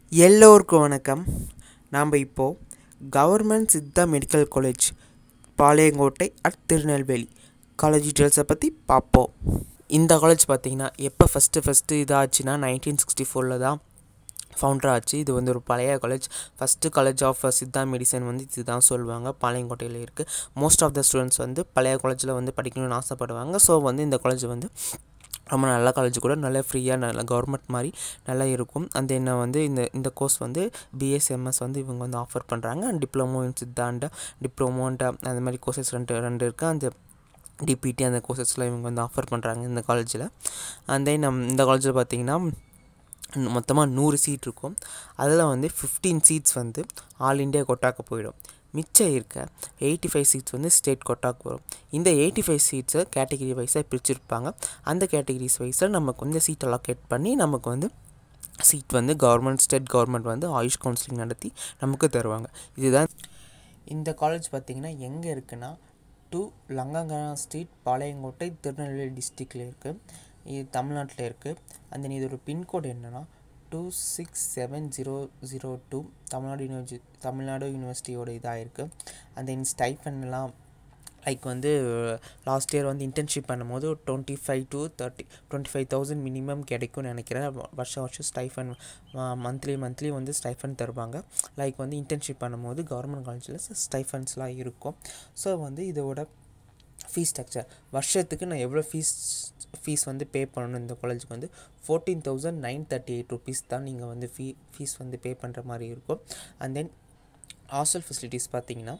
எல்லோருக்கும் வணக்கம் நாம் இப்போது government Siddha medical college Palayamkottai at Tirunelveli college டீட்டெயில்ஸை பற்றி பார்ப்போம் இந்த காலேஜ் பார்த்திங்கன்னா எப்போ ஃபஸ்ட்டு ஃபஸ்ட்டு இதாச்சுன்னா நைன்டீன் சிக்ஸ்டி ஃபோரில் தான் ஃபவுண்டர் ஆச்சு இது வந்து ஒரு பழைய college first college of Siddha medicine வந்து இதுதான் சொல்லுவாங்க பாளையங்கோட்டையில் இருக்குது மோஸ்ட் ஆஃப் த ஸ்டூடெண்ட்ஸ் வந்து பழைய காலேஜில் வந்து படிக்கணும்னு ஆசைப்படுவாங்க ஸோ வந்து இந்த காலேஜ் வந்து ரொம்ப நல்ல காலேஜ் கூட நல்ல ஃப்ரீயாக நல்ல கவர்மெண்ட் மாதிரி நல்லா இருக்கும் அந்த என்ன வந்து இந்த இந்த கோர்ஸ் வந்து பிஎஸ்எம்எஸ் வந்து இவங்க வந்து ஆஃபர் பண்ணுறாங்க அண்ட் டிப்ளமோ இன் சித்தாண்ட டிப்ளமோண்ட அந்த மாதிரி கோர்சஸ் ரெண்டு ரெண்டு இருக்குது அந்த டிபிடி அந்த கோர்சஸ்லாம் இவங்க வந்து ஆஃபர் பண்ணுறாங்க இந்த காலேஜில் அண்ட் தென் நம் இந்த காலேஜில் பார்த்தீங்கன்னா மொத்தமாக நூறு சீட் இருக்கும் அதில் வந்து ஃபிஃப்டீன் சீட்ஸ் வந்து ஆல் இண்டியா கொட்டாக்கு போயிடும் மிச்சம் இருக்க எயிட்டி ஃபைவ் சீட்ஸ் வந்து ஸ்டேட் கொட்டாக்கு வரும் இந்த எயிட்டி ஃபைவ் சீட்ஸை கேட்டகிரி வைஸாக பிரிச்சிருப்பாங்க அந்த கேட்டகிரிஸ் வைஸில் நமக்கு வந்து சீட் அலோகேட் பண்ணி நமக்கு வந்து சீட் வந்து கவர்மெண்ட் ஸ்டேட் கவர்மெண்ட் வந்து ஆயுஷ் கவுன்சிலிங் நடத்தி நமக்கு தருவாங்க இதுதான் இந்த காலேஜ் பார்த்திங்கன்னா எங்கே இருக்குன்னா டூ லங்கங்கனா ஸ்ட்ரீட் பாளையங்கோட்டை திருநெல்வேலி டிஸ்ட்ரிக்டில் இருக்குது இது தமிழ்நாட்டில் இருக்குது அந்த இதோட பின்கோடு என்னென்னா two six seven zero zero two Tamil Nadu university Tamil Nadu யூனிவர்சிட்டியோட இதாக இருக்குது அந்த இன் ஸ்டைஃபன்லாம் லைக் வந்து லாஸ்ட் இயர் வந்து இன்டர்ன்ஷிப் பண்ணும்போது ஒரு twenty five to thirty twenty five thousand minimum கிடைக்கும்னு நினைக்கிறேன் வருஷம் வருஷம் ஸ்டைஃபன் மந்த்லி மந்த்லி வந்து ஸ்டைஃபன் தருவாங்க லைக் வந்து இன்டர்ன்ஷிப் பண்ணும்போது கவர்மெண்ட் காலேஜில் ஸ்டைஃபன்ஸ்லாம் இருக்கும் ஸோ வந்து இதோட ஃபீஸ் ஸ்ட்ரக்சர் வருஷத்துக்கு நான் எவ்வளோ ஃபீஸ் ஃபீஸ் வந்து பே பண்ணணும் இந்த காலேஜுக்கு வந்து fourteen thousand nine thirty eight rupees தான் நீங்கள் வந்து ஃபீ ஃபீஸ் வந்து பே பண்ணுற மாதிரி இருக்கும் அண்ட் தென் ஹாஸ்டல் ஃபெசிலிட்டிஸ் பார்த்தீங்கன்னா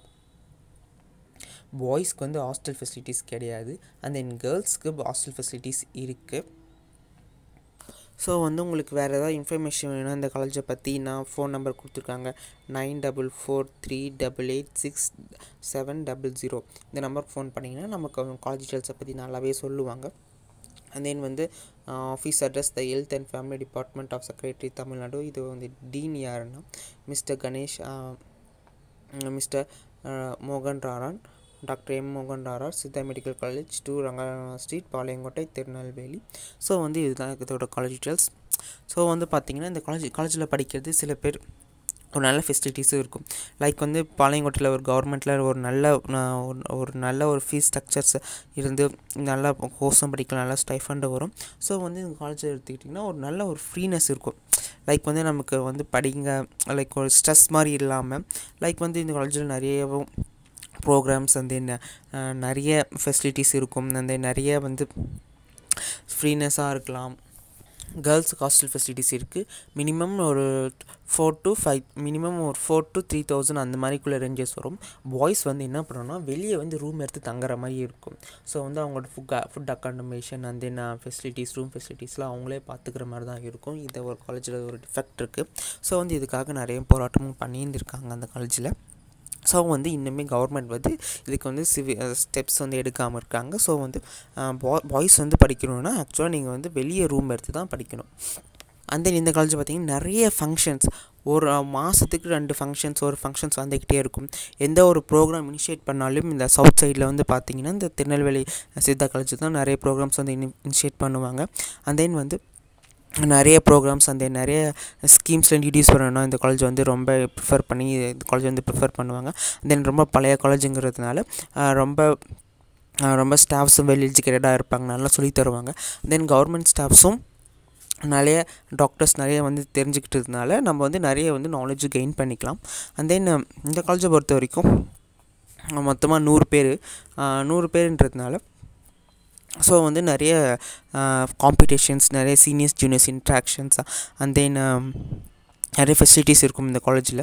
பாய்ஸ்க்கு வந்து ஹாஸ்டல் ஃபெசிலிட்டிஸ் கிடையாது அண்ட் தென் கேர்ள்ஸ்க்கு ஹாஸ்டல் ஃபெசிலிட்டிஸ் இருக்குது ஸோ வந்து உங்களுக்கு வேறு ஏதாவது இன்ஃபர்மேஷன் வேணும் இந்த காலேஜை பற்றி நான் ஃபோன் நம்பர் கொடுத்துருக்காங்க nine double four three double eight six seven double zero இந்த நம்பருக்கு ஃபோன் பண்ணிங்கன்னா நமக்கு காலேஜ் டீட்டெயில்ஸை பற்றி நல்லாவே சொல்லுவாங்க அண்ட் தென் வந்து office address the health and family department of secretary Tamil Nadu இது வந்து டீன் யாருன்னா மிஸ்டர் கணேஷ் மிஸ்டர் மோகன் ராரான் டாக்டர் எம் மோகன் ராரார் Siddha medical college two Ranganatha street Palayamkottai Tirunelveli so வந்து இதுதான் இதோட காலேஜ் டீட்டெயில்ஸ் ஸோ வந்து பார்த்திங்கன்னா இந்த காலேஜ் காலேஜில் படிக்கிறது சில பேர் ஒரு நல்ல ஃபெசிலிட்டிஸும் இருக்கும் லைக் வந்து பாளையங்கோட்டையில் ஒரு கவர்மெண்ட்டில் ஒரு நல்ல ஒரு நல்ல ஒரு ஃபீஸ் ஸ்ட்ரக்சர்ஸ் இருந்து நல்லா கோர்ஸும் படிக்கலாம் நல்லா ஸ்டைஃபண்டு வரும் ஸோ வந்து இந்த காலேஜில் எடுத்துக்கிட்டிங்கன்னா ஒரு நல்ல ஒரு ஃப்ரீனஸ் இருக்கும் லைக் வந்து நமக்கு வந்து படிங்க லைக் ஒரு ஸ்ட்ரெஸ் மாதிரி இல்லாமல் லைக் வந்து இந்த காலேஜில் நிறையவும் ப்ரோக்ராம்ஸ் வந்து என்ன நிறைய ஃபெசிலிட்டிஸ் இருக்கும் அந்த நிறைய வந்து ஃப்ரீனஸாக இருக்கலாம் கேர்ள்ஸுக்கு ஹாஸ்டல் ஃபெசிலிட்டிஸ் இருக்குது மினிமம் ஒரு ஃபோர் டு ஃபைவ் மினிமம் ஒரு ஃபோர் டு த்ரீ தௌசண்ட் அந்த மாதிரிக்குள்ளே ரேஞ்சஸ் வரும் பாய்ஸ் வந்து என்ன பண்ணணும்னா வெளியே வந்து ரூம் எடுத்து தங்குற மாதிரி இருக்கும் ஸோ வந்து அவங்களோட ஃபுட் ஃபுட் அக்காமடேஷன் அந்த என்ன ஃபெசிலிட்டிஸ் ரூம் ஃபெசிலிட்டிஸ்லாம் அவங்களே பார்த்துக்கிற மாதிரி தான் இருக்கும் இதை ஒரு காலேஜில் ஒரு டிஃபெக்ட் இருக்குது ஸோ வந்து இதுக்காக நிறைய போராட்டமும் பண்ணியிருந்திருக்காங்க அந்த காலேஜில் ஸோ வந்து இன்னுமே கவர்மெண்ட் வந்து இதுக்கு வந்து சிவி ஸ்டெப்ஸ் வந்து எடுக்காமல் இருக்காங்க ஸோ வந்து பாய்ஸ் வந்து படிக்கணும்னா ஆக்சுவலாக நீங்கள் வந்து வெளியே ரூம் எடுத்து தான் படிக்கணும் அந்த இந்த காலேஜ் பார்த்திங்கன்னா நிறைய ஃபங்க்ஷன்ஸ் ஒரு மாதத்துக்கு ரெண்டு ஃபங்க்ஷன்ஸ் ஒரு ஃபங்க்ஷன்ஸ் வந்துக்கிட்டே இருக்கும் எந்த ஒரு ப்ரோக்ராம் இனிஷியேட் பண்ணாலும் இந்த சவுத் சைடில் வந்து பார்த்திங்கன்னா இந்த திருநெல்வேலி சித்தா காலேஜ் தான் நிறைய ப்ரோக்ராம்ஸ் வந்து இனிஷியேட் பண்ணுவாங்க அண்ட் தென் வந்து நிறைய ப்ரோக்ராம்ஸ் அந்த நிறைய ஸ்கீம்ஸில் இன்ட்ரடியூஸ் பண்ணணும் இந்த காலேஜ் வந்து ரொம்ப ப்ரிஃபர் பண்ணி இந்த காலேஜ் வந்து ப்ரிஃபர் பண்ணுவாங்க தென் ரொம்ப பழைய காலேஜுங்கிறதுனால ரொம்ப ரொம்ப ஸ்டாஃப்ஸும் வெல் எஜுகேட்டடாக இருப்பாங்க நல்லா சொல்லி தருவாங்க தென் கவர்மெண்ட் ஸ்டாஃப்ஸும் நிறைய டாக்டர்ஸ் நிறைய வந்து தெரிஞ்சுக்கிட்டதுனால நம்ம வந்து நிறைய வந்து நாலேஜ் கெயின் பண்ணிக்கலாம் அண்ட் தென் இந்த காலேஜை பொறுத்த வரைக்கும் மொத்தமாக நூறு பேர் நூறு பேருன்றதுனால ஸோ வந்து நிறைய காம்படிஷன்ஸ் நிறைய seniors juniors interactions and then நிறைய ஃபெசிலிட்டிஸ் இருக்கும் இந்த காலேஜில்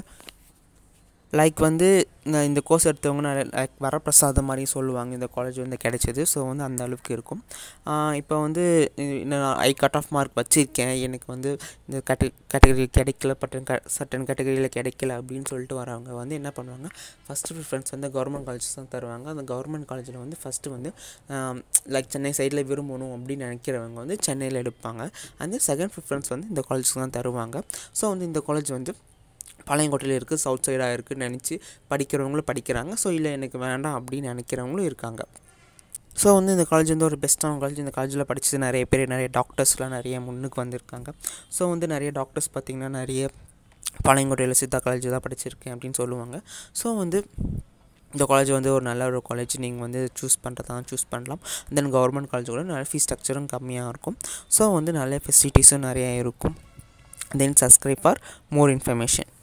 லைக் வந்து இந்த கோர்ஸ் எடுத்தவங்க நிறைய லைக் வரப்பிரசாதம் மாதிரி சொல்லுவாங்க இந்த காலேஜ் வந்து கிடைச்சது ஸோ வந்து அந்த அளவுக்கு இருக்கும் இப்போ வந்து நான் ஐ கட் ஆஃப் மார்க் வச்சுருக்கேன் எனக்கு வந்து இந்த கேட்ட கேட்டகரி கிடைக்கல பட்டன் க சட்டன் கேட்டகரியில் கிடைக்கல அப்படின்னு சொல்லிட்டு வரவங்க வந்து என்ன பண்ணுவாங்க ஃபஸ்ட்டு ப்ரிஃபரன்ஸ் வந்து கவர்மெண்ட் காலேஜஸ் தான் தருவாங்க அந்த கவர்மெண்ட் காலேஜில் வந்து ஃபஸ்ட்டு வந்து லைக் சென்னை சைடில் விரும்பணும் அப்படின்னு நினைக்கிறவங்க வந்து சென்னையில் எடுப்பாங்க அந்த செகண்ட் ப்ரிஃபரன்ஸ் வந்து இந்த காலேஜுக்கு தான் தருவாங்க ஸோ வந்து இந்த காலேஜ் வந்து பாளையங்கோட்டையில் இருக்குது சவுத் சைடாக இருக்குதுன்னு நினச்சி படிக்கிறவங்களும் படிக்கிறாங்க ஸோ இல்லை எனக்கு வேண்டாம் அப்படின்னு நினைக்கிறவங்களும் இருக்காங்க ஸோ வந்து இந்த காலேஜ் வந்து ஒரு பெஸ்ட்டான காலேஜ் இந்த காலேஜில் படித்தது நிறைய பேர் நிறைய டாக்டர்ஸ்லாம் நிறைய முன்னுக்கு வந்திருக்காங்க ஸோ வந்து நிறைய டாக்டர்ஸ் பார்த்திங்கன்னா நிறைய பாளையங்கோட்டையில் சித்தா காலேஜ் தான் படிச்சிருக்கேன் அப்படின்னு சொல்லுவாங்க ஸோ வந்து இந்த காலேஜ் வந்து ஒரு நல்ல ஒரு காலேஜ் நீங்கள் வந்து சூஸ் பண்ணுறதா சூஸ் பண்ணலாம் தென் கவர்மெண்ட் காலேஜ் கூட நல்ல ஃபீஸ் ஸ்ட்ரக்சரும் கம்மியாக இருக்கும் ஸோ வந்து நல்ல ஃபெசிலிட்டிஸும் நிறையா இருக்கும் then subscribe for more information